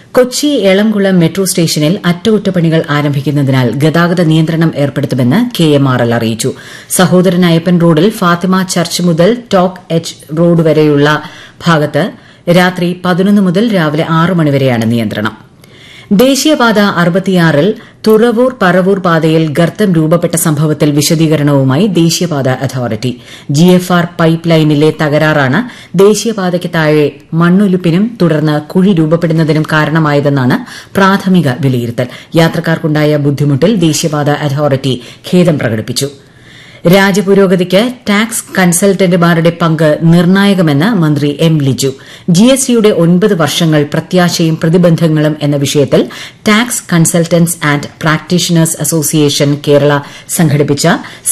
Kochi Elamkulam metro സ്റ്റേഷനിൽ അറ്റകുറ്റപ്പണികൾ ആരംഭിക്കുന്നതിനാൽ ഗതാഗത നിയന്ത്രണം ഏർപ്പെടുത്തുമെന്ന് കെ എം ആർ എൽ അറിയിച്ചു സഹോദരൻ അയ്യപ്പൻ റോഡിൽ ഫാത്തിമ ചർച്ച് മുതൽ ടോക്ക് എച്ച് റോഡ് വരെയുള്ള ഭാഗത്ത് രാത്രി പതിനൊന്ന് മുതൽ രാവിലെ ആറ് മണിവരെയാണ് നിയന്ത്രണം ദേശീയപാത അറുപത്തിയാറിൽ തുറവൂർ പറവൂർ പാതയിൽ ഗർത്തം രൂപപ്പെട്ട സംഭവത്തിൽ വിശദീകരണവുമായി ദേശീയപാത അതോറിറ്റി ജിഎഫ്ആർ പൈപ്പ് ലൈനിലെ തകരാറാണ് ദേശീയപാതയ്ക്ക് താഴെ മണ്ണൊലിപ്പിനും തുടർന്ന് കുഴി രൂപപ്പെടുന്നതിനും കാരണമായതെന്നാണ് പ്രാഥമിക വിലയിരുത്തൽ യാത്രക്കാർക്കുണ്ടായ ബുദ്ധിമുട്ടിൽ ദേശീയപാത അതോറിറ്റി ഖേദം പ്രകടിപ്പിച്ചു രാജ്യപുരോഗതിക്ക് ടാക്സ് കൺസൾട്ടന്റുമാരുടെ പങ്ക് നിർണായകമെന്ന് മന്ത്രി എം ലിജു ജിഎസ്ടിയുടെ ഒൻപത് വർഷങ്ങൾ പ്രത്യാശയും പ്രതിബന്ധങ്ങളും എന്ന വിഷയത്തിൽ tax consultants and practitioners association Kerala സംഘടിപ്പിച്ച